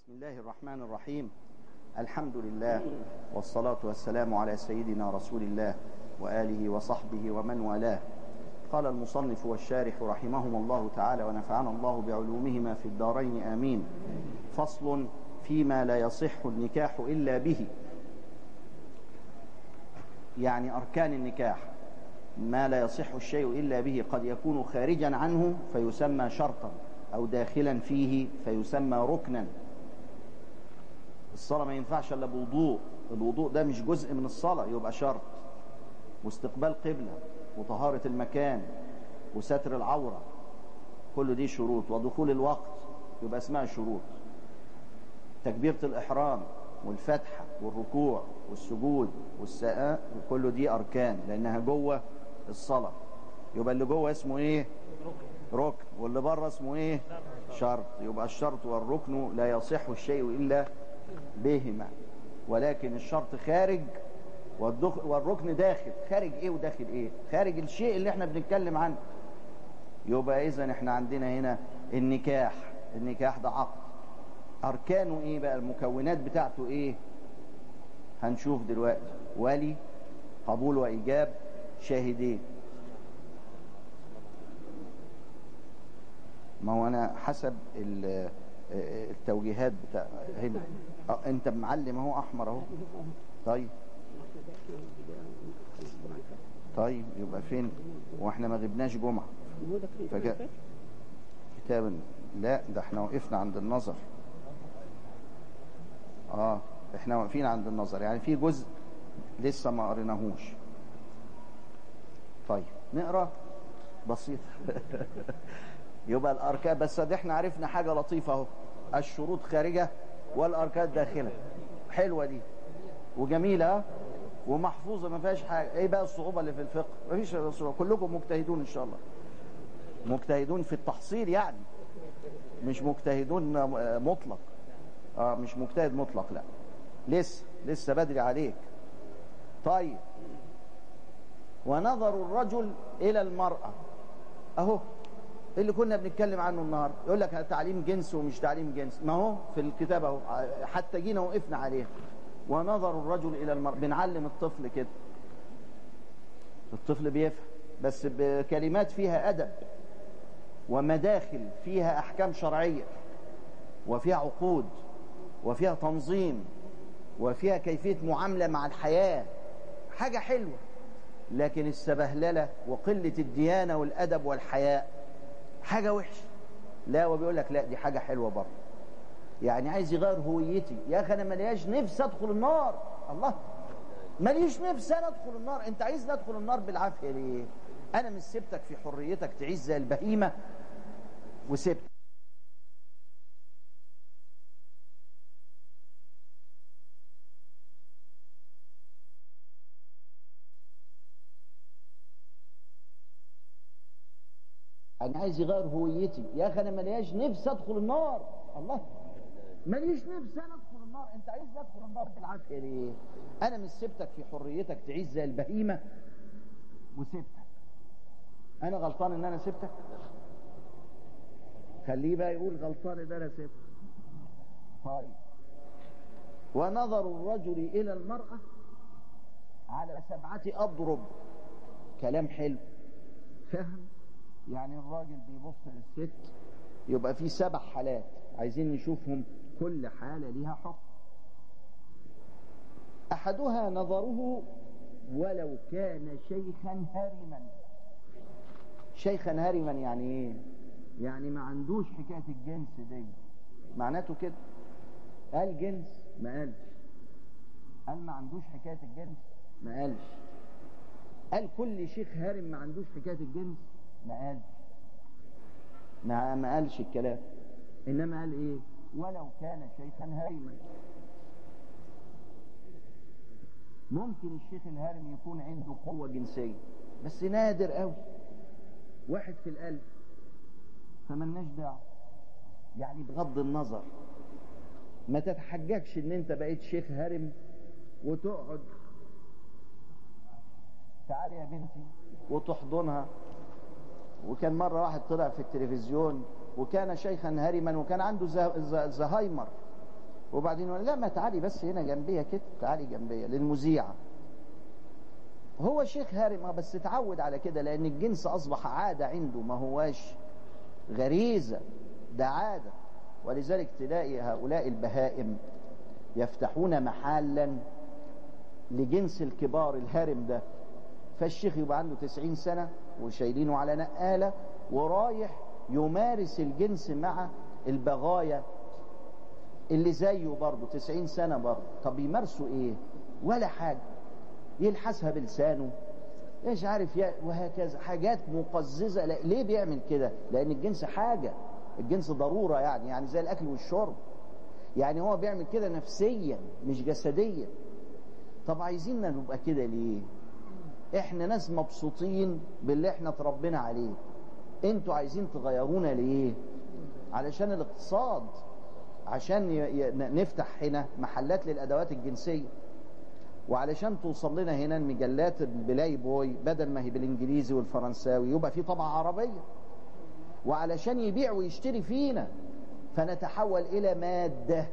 بسم الله الرحمن الرحيم الحمد لله والصلاة والسلام على سيدنا رسول الله وآله وصحبه ومن والاه قال المصنف والشارح رحمهم الله تعالى ونفعنا الله بعلومهما في الدارين آمين فصل فيما لا يصح النكاح إلا به يعني أركان النكاح ما لا يصح الشيء إلا به قد يكون خارجا عنه فيسمى شرطا أو داخلا فيه فيسمى ركنا الصلاة ما ينفعش إلا بوضوء الوضوء ده مش جزء من الصلاة يبقى شرط واستقبال قبلة وطهارة المكان وستر العورة كل دي شروط ودخول الوقت يبقى اسمها شروط تكبيرة الإحرام والفتحة والركوع والسجود والسقاء كل دي أركان لأنها جوه الصلاة يبقى اللي جوه اسمه إيه ركن واللي بره اسمه إيه شرط يبقى الشرط والركن لا يصح الشيء إلا بهما ولكن الشرط خارج والركن داخل خارج ايه وداخل ايه خارج الشيء اللي احنا بنتكلم عنه يبقى اذا احنا عندنا هنا النكاح النكاح ده عقد اركانه ايه بقى المكونات بتاعته ايه هنشوف دلوقتي ولي قبول وايجاب شاهدين ما هو انا حسب التوجيهات بتاع هنا اه انت معلم اهو احمر اهو طيب طيب يبقى فين واحنا ما غبناش جمعه فجاء كتاب لا ده احنا وقفنا عند النظر اه احنا واقفين عند النظر يعني في جزء لسه ما قريناهوش طيب نقرا بسيط يبقى الاركان بس ده احنا عرفنا حاجه لطيفه اهو الشروط خارجه والاركان داخله حلوه دي وجميله ومحفوظه ما فيهاش حاجه ايه بقى الصعوبه اللي في الفقه ما فيش صعوبه كلكم مجتهدون ان شاء الله مجتهدون في التحصيل يعني مش مجتهدون مطلق اه مش مجتهد مطلق لا لسه لسه بدري عليك طيب ونظر الرجل الى المراه اهو اللي كنا بنتكلم عنه النهارده يقول لك تعليم جنس ومش تعليم جنس ما هو في الكتاب اهو حتى جينا وقفنا عليه ونظر الرجل الى المرأة بنعلم الطفل كده الطفل بيفهم بس بكلمات فيها ادب ومداخل فيها احكام شرعيه وفيها عقود وفيها تنظيم وفيها كيفيه معامله مع الحياه حاجه حلوه لكن السبهلله وقله الديانه والادب والحياء حاجه وحشه لا وبيقول لك لا دي حاجه حلوه برضه يعني عايز يغير هويتي يا اخي انا ملياش نفس ادخل النار الله ماليش نفس انا ادخل النار انت عايز ادخل النار بالعافيه ليه انا مش سبتك في حريتك تعيش زي البهيمه وسبت انا عايز يغير هويتي يا اخي انا ملياش نفس ادخل النار الله ماليش نفس انا ادخل النار انت عايز ادخل النار بالعافيه ليه انا مش سبتك في حريتك تعيش زي البهيمه وسبتك انا غلطان ان انا سبتك خليه بقى يقول غلطان ان انا سبتك طيب ونظر الرجل الى المراه على سبعه اضرب كلام حلو فهم يعني الراجل بيبص للست يبقى في سبع حالات عايزين نشوفهم كل حالة ليها حكم أحدها نظره ولو كان شيخا هرما شيخا هرما يعني ايه يعني ما عندوش حكاية الجنس دي معناته كده قال جنس ما قالش قال ما عندوش حكاية الجنس ما قالش قال كل شيخ هرم ما عندوش حكاية الجنس ما قالش ما ما قالش الكلام انما قال ايه ولو كان شيخا هرما ممكن الشيخ الهرم يكون عنده قوة جنسية بس نادر قوي واحد في الألف فملناش دعوة يعني بغض النظر ما تتحججش ان انت بقيت شيخ هرم وتقعد تعالي يا بنتي وتحضنها وكان مرة واحد طلع في التلفزيون وكان شيخا هرما وكان عنده زهايمر وبعدين يقول لا ما تعالي بس هنا جنبية كده تعالي جنبية للمذيعة هو شيخ هارم بس اتعود على كده لأن الجنس أصبح عادة عنده ما هواش غريزة ده عادة ولذلك تلاقي هؤلاء البهائم يفتحون محلا لجنس الكبار الهارم ده فالشيخ يبقى عنده تسعين سنة وشايلينه على نقالة ورايح يمارس الجنس مع البغايا اللي زيه برضه تسعين سنة برضه طب يمارسوا ايه ولا حاجة يلحسها بلسانه ايش عارف يا وهكذا حاجات مقززة لا ليه بيعمل كده لان الجنس حاجة الجنس ضرورة يعني يعني زي الاكل والشرب يعني هو بيعمل كده نفسيا مش جسديا طب عايزيننا نبقى كده ليه احنا ناس مبسوطين باللي احنا اتربينا عليه انتوا عايزين تغيرونا ليه علشان الاقتصاد عشان نفتح هنا محلات للادوات الجنسيه وعلشان توصل لنا هنا المجلات البلاي بوي بدل ما هي بالانجليزي والفرنساوي يبقى في طبعه عربيه وعلشان يبيع ويشتري فينا فنتحول الى ماده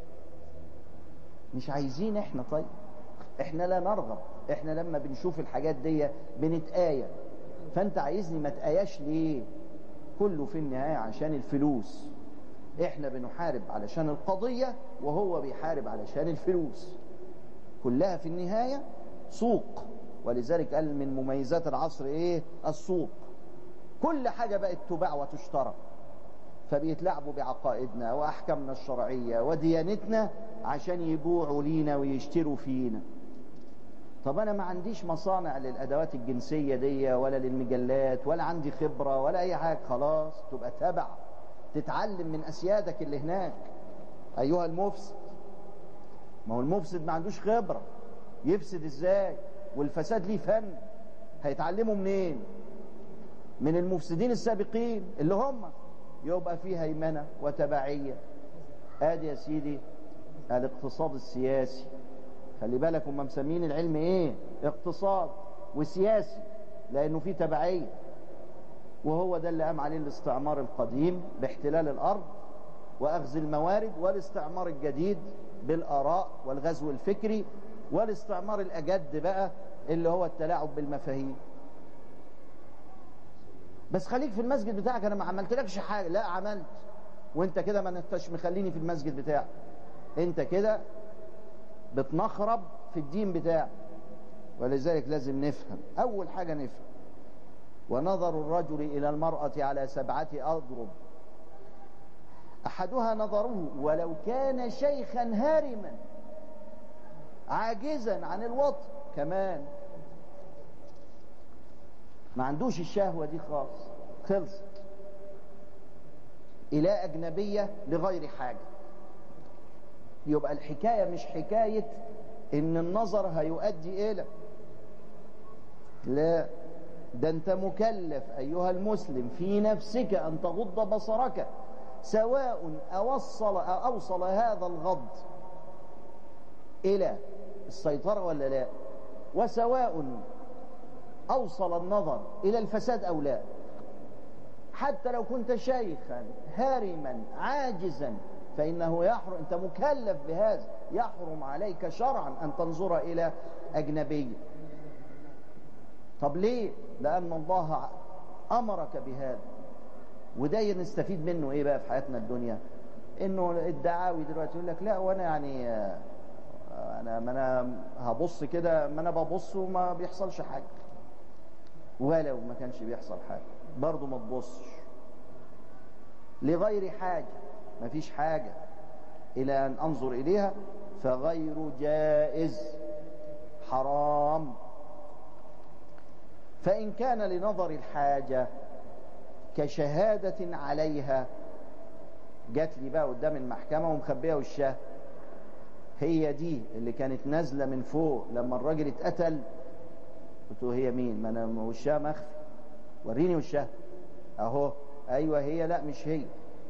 مش عايزين احنا طيب احنا لا نرغب احنا لما بنشوف الحاجات دي بنتآية فانت عايزني ما تآياش ليه كله في النهاية عشان الفلوس احنا بنحارب علشان القضية وهو بيحارب علشان الفلوس كلها في النهاية سوق ولذلك قال من مميزات العصر ايه السوق كل حاجة بقت تباع وتشترى فبيتلعبوا بعقائدنا واحكامنا الشرعية وديانتنا عشان يبيعوا لينا ويشتروا فينا طب انا ما عنديش مصانع للادوات الجنسية دي ولا للمجلات ولا عندي خبرة ولا اي حاجة خلاص تبقى تبع تتعلم من اسيادك اللي هناك ايها المفسد ما هو المفسد ما عندوش خبرة يفسد ازاي والفساد ليه فن هيتعلموا منين من المفسدين السابقين اللي هم يبقى فيه هيمنة وتبعية ادي يا سيدي الاقتصاد السياسي خلي بالك هم مسمين العلم ايه اقتصاد وسياسي لانه فيه تبعية وهو ده اللي قام عليه الاستعمار القديم باحتلال الارض واخذ الموارد والاستعمار الجديد بالاراء والغزو الفكري والاستعمار الاجد بقى اللي هو التلاعب بالمفاهيم بس خليك في المسجد بتاعك انا ما عملتلكش حاجه لا عملت وانت كده ما انتش مخليني في المسجد بتاعك انت كده بتنخرب في الدين بتاعك ولذلك لازم نفهم اول حاجه نفهم ونظر الرجل الى المراه على سبعه اضرب احدها نظره ولو كان شيخا هارما عاجزا عن الوطن كمان ما عندوش الشهوة دي خالص خلصت إلى أجنبية لغير حاجة يبقى الحكاية مش حكاية إن النظر هيؤدي إلى لا ده أنت مكلف أيها المسلم في نفسك أن تغض بصرك سواء أوصل, أوصل هذا الغض إلى السيطرة ولا لا وسواء أوصل النظر إلى الفساد أو لا حتى لو كنت شيخا هارما عاجزا فإنه يحرم أنت مكلف بهذا يحرم عليك شرعا أن تنظر إلى أجنبية طب ليه لأن الله أمرك بهذا وده نستفيد منه إيه بقى في حياتنا الدنيا إنه الدعاوي دلوقتي يقول لك لا وأنا يعني أنا ما أنا هبص كده ما أنا ببص وما بيحصلش حاجة ولو ما كانش بيحصل حاجة برضه ما تبصش لغير حاجة ما فيش حاجة إلى أن أنظر إليها فغير جائز حرام فإن كان لنظر الحاجة كشهادة عليها جات لي بقى قدام المحكمة ومخبية وشها هي دي اللي كانت نازلة من فوق لما الراجل اتقتل قلت له هي مين ما انا وشها مخفي وريني وشها اهو ايوه هي لا مش هي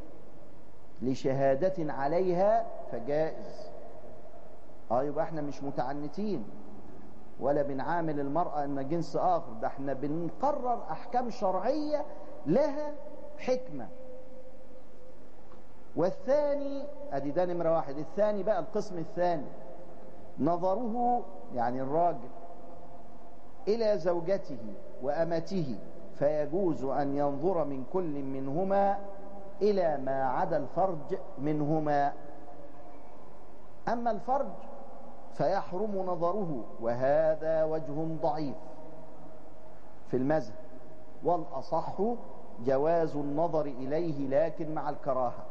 لشهادة عليها فجائز اه يبقى احنا مش متعنتين ولا بنعامل المرأة ان جنس اخر ده احنا بنقرر احكام شرعية لها حكمة والثاني ادي ده نمرة واحد الثاني بقى القسم الثاني نظره يعني الراجل إلى زوجته وأمته فيجوز أن ينظر من كل منهما إلى ما عدا الفرج منهما أما الفرج فيحرم نظره وهذا وجه ضعيف في المذهب والأصح جواز النظر إليه لكن مع الكراهة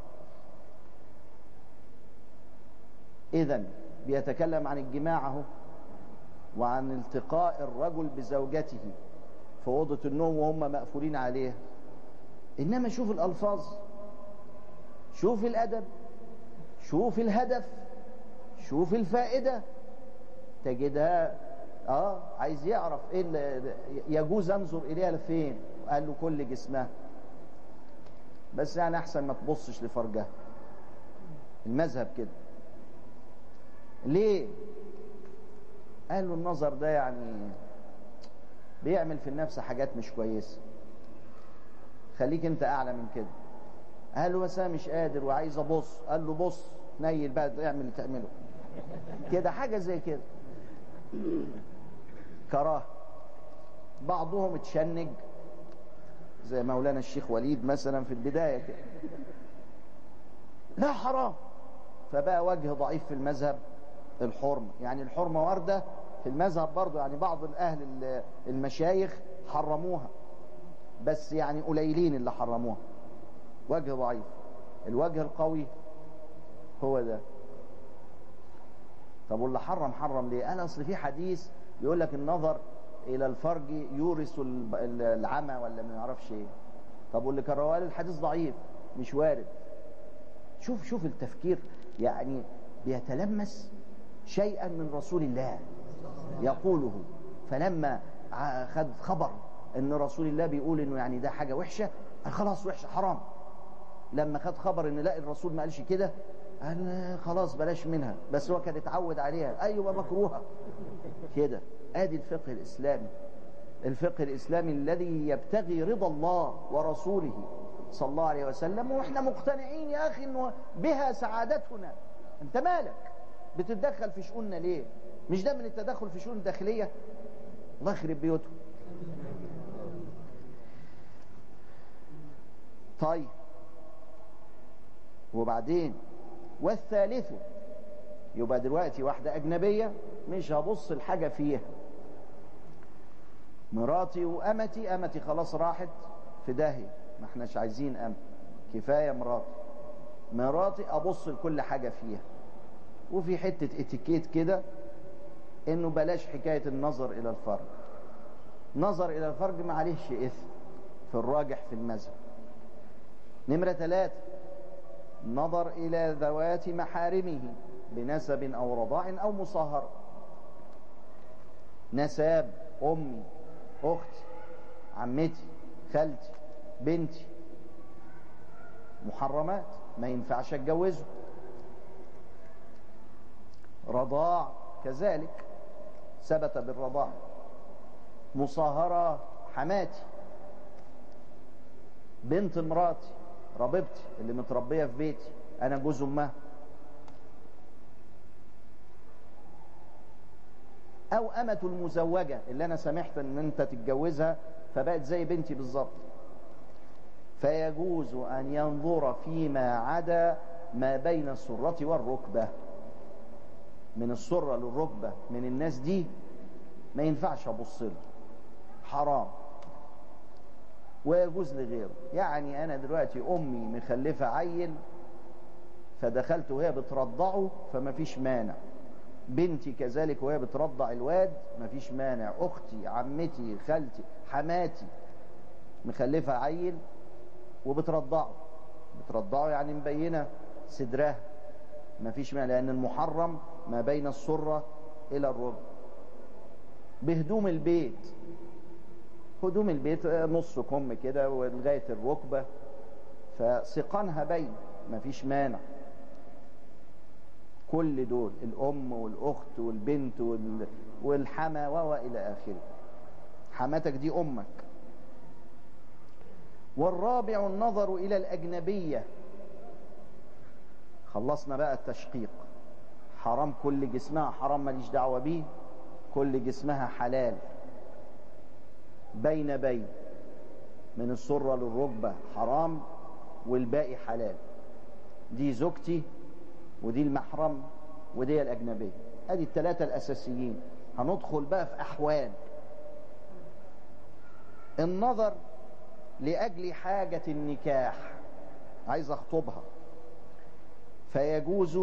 إذا بيتكلم عن الجماع اهو وعن التقاء الرجل بزوجته في أوضة النوم وهم مقفولين عليها إنما شوف الألفاظ شوف الأدب شوف الهدف شوف الفائدة تجدها اه عايز يعرف ايه اللي يجوز انظر اليها لفين قال له كل جسمها بس يعني احسن ما تبصش لفرجها المذهب كده ليه قال له النظر ده يعني بيعمل في النفس حاجات مش كويسه خليك انت اعلى من كده قال له بس انا مش قادر وعايز ابص قال له بص نيل بقى اعمل اللي تعمله كده حاجه زي كده كراهه بعضهم اتشنج زي مولانا الشيخ وليد مثلا في البدايه كده لا حرام فبقى وجه ضعيف في المذهب الحرمه يعني الحرمه وارده في المذهب برضه يعني بعض الاهل المشايخ حرموها بس يعني قليلين اللي حرموها وجه ضعيف الوجه القوي هو ده طب واللي حرم حرم ليه انا اصل في حديث بيقول لك النظر الى الفرج يورث العمى ولا ما يعرفش ايه طب واللي كرهوا قال الحديث ضعيف مش وارد شوف شوف التفكير يعني بيتلمس شيئا من رسول الله يقوله فلما خد خبر ان رسول الله بيقول انه يعني ده حاجه وحشه قال خلاص وحشه حرام لما خد خبر ان لا الرسول ما قالش كده قال خلاص بلاش منها بس هو كان اتعود عليها ايوه مكروهه كده ادي الفقه الاسلامي الفقه الاسلامي الذي يبتغي رضا الله ورسوله صلى الله عليه وسلم واحنا مقتنعين يا اخي انه بها سعادتنا انت مالك بتتدخل في شؤوننا ليه مش ده من التدخل في شؤون الداخليه الله يخرب بيوتهم طيب وبعدين والثالث يبقى دلوقتي واحدة أجنبية مش هبص الحاجة فيها مراتي وأمتي أمتي خلاص راحت في داهية ما احناش عايزين أم كفاية مراتي مراتي أبص لكل حاجة فيها وفي حتة اتيكيت كده انه بلاش حكاية النظر الى الفرج نظر الى الفرج معلش اثم في الراجح في المذهب نمرة ثلاثة نظر إلى ذوات محارمه بنسب أو رضاع أو مصاهرة نساب أمي أختي عمتي خالتي بنتي محرمات ما ينفعش اتجوزه رضاع كذلك ثبت بالرضاع مصاهرة حماتي بنت مراتي ربيبتي اللي متربية في بيتي أنا جوز أمها أو أمة المزوجة اللي أنا سمحت إن أنت تتجوزها فبقت زي بنتي بالظبط فيجوز أن ينظر فيما عدا ما بين السرة والركبة من السرة للركبة من الناس دي ما ينفعش أبص له حرام ويجوز لغيره يعني أنا دلوقتي أمي مخلفة عيل فدخلت وهي بترضعه فما فيش مانع بنتي كذلك وهي بترضع الواد ما فيش مانع أختي عمتي خالتي حماتي مخلفة عيل وبترضعه بترضعه يعني مبينة صدرها ما فيش مانع لأن المحرم ما بين السرة إلى الركبة بهدوم البيت هدوم البيت نص كم كده ولغاية الركبة فسقانها باين ما فيش مانع كل دول الأم والأخت والبنت وال... والحما و إلى آخره حماتك دي أمك والرابع النظر إلى الأجنبية خلصنا بقى التشقيق حرام كل جسمها حرام ماليش دعوة بيه كل جسمها حلال بين بين من السرة للركبة حرام والباقي حلال دي زوجتي ودي المحرم ودي الأجنبية ادي الثلاثة الأساسيين هندخل بقى في أحوال النظر لأجل حاجة النكاح عايز أخطبها فيجوز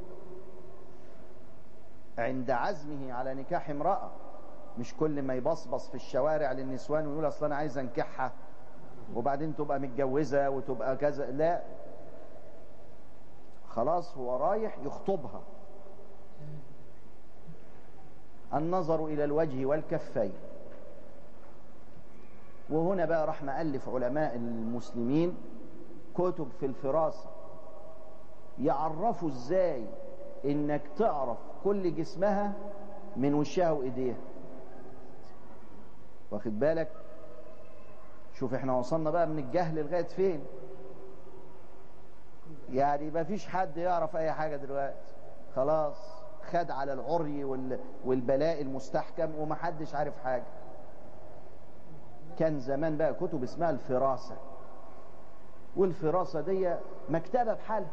عند عزمه على نكاح امرأة مش كل ما يبصبص في الشوارع للنسوان ويقول أصلا أنا عايز أنكحها وبعدين تبقى متجوزة وتبقى كذا لا خلاص هو رايح يخطبها النظر إلى الوجه والكفين وهنا بقى راح مألف علماء المسلمين كتب في الفراسة يعرفوا ازاي انك تعرف كل جسمها من وشها وايديها واخد بالك شوف احنا وصلنا بقى من الجهل لغايه فين يعني ما فيش حد يعرف اي حاجه دلوقتي خلاص خد على العري والبلاء المستحكم ومحدش عارف حاجه كان زمان بقى كتب اسمها الفراسه والفراسه دي مكتبه بحالها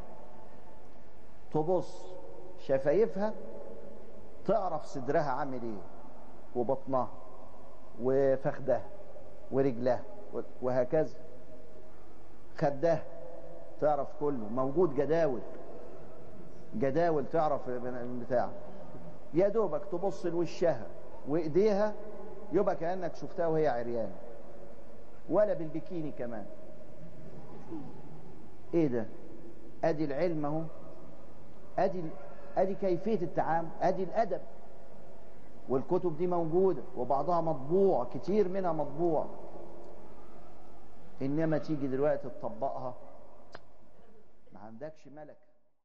تبص شفايفها تعرف صدرها عامل ايه وبطنها وفخدها ورجلها وهكذا خدها تعرف كله موجود جداول جداول تعرف بتاع يا دوبك تبص لوشها وايديها يبقى كانك شفتها وهي عريانه ولا بالبكيني كمان ايه ده ادي العلم اهو ادي ادي كيفيه التعامل ادي الادب والكتب دي موجوده وبعضها مطبوع كتير منها مطبوع انما تيجي دلوقتي تطبقها ما عندكش ملكه